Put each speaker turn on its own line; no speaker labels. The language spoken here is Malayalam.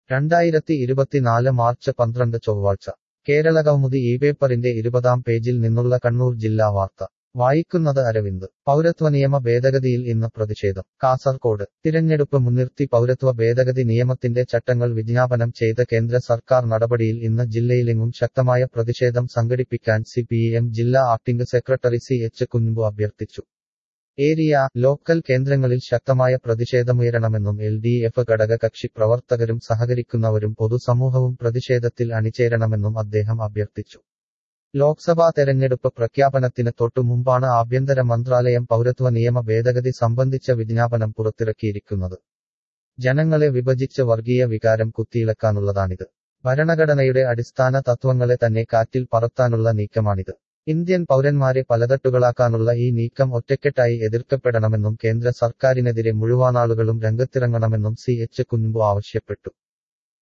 രണ്ടായിരത്തി ഇരുപത്തിനാല് മാർച്ച് പന്ത്രണ്ട് ചൊവ്വാഴ്ച കേരളകൗമുദി ഈ പേപ്പറിന്റെ ഇരുപതാം പേജിൽ നിന്നുള്ള കണ്ണൂർ ജില്ലാ വാർത്ത വായിക്കുന്നത് അരവിന്ദ് പൗരത്വ നിയമ ഭേദഗതിയിൽ ഇന്ന് പ്രതിഷേധം കാസർകോട് തിരഞ്ഞെടുപ്പ് മുൻനിർത്തി പൗരത്വ ഭേദഗതി നിയമത്തിന്റെ ചട്ടങ്ങൾ വിജ്ഞാപനം ചെയ്ത കേന്ദ്ര സർക്കാർ നടപടിയിൽ ഇന്ന് ജില്ലയിലെങ്ങും ശക്തമായ പ്രതിഷേധം സംഘടിപ്പിക്കാൻ സി ജില്ലാ acting secretary C H Kunhumbu അഭ്യർത്ഥിച്ചു ഏരിയ ലോക്കൽ കേന്ദ്രങ്ങളിൽ ശക്തമായ പ്രതിഷേധമുയരണമെന്നും എൽ ഡി എഫ് ഘടകകക്ഷി പ്രവർത്തകരും സഹകരിക്കുന്നവരും പൊതുസമൂഹവും പ്രതിഷേധത്തിൽ അണിചേരണമെന്നും അദ്ദേഹം അഭ്യർത്ഥിച്ചു ലോക്സഭാ തെരഞ്ഞെടുപ്പ് പ്രഖ്യാപനത്തിന് തൊട്ടു മുമ്പാണ് ആഭ്യന്തര മന്ത്രാലയം പൗരത്വ നിയമ ഭേദഗതി സംബന്ധിച്ച വിജ്ഞാപനം പുറത്തിറക്കിയിരിക്കുന്നത് ജനങ്ങളെ വിഭജിച്ച് വർഗീയ വികാരം കുത്തിയിളക്കാനുള്ളതാണിത് ഭരണഘടനയുടെ അടിസ്ഥാന തത്വങ്ങളെ തന്നെ കാറ്റിൽ പറത്താനുള്ള നീക്കമാണിത് ഇന്ത്യൻ പൗരന്മാരെ പലതട്ടുകളാക്കാനുള്ള ഈ നീക്കം ഒറ്റക്കെട്ടായി എതിർക്കപ്പെടണമെന്നും കേന്ദ്ര സർക്കാരിനെതിരെ മുഴുവനാളുകളും രംഗത്തിറങ്ങണമെന്നും സി എച്ച് കുഞ്ഞുമ്പു ആവശ്യപ്പെട്ടു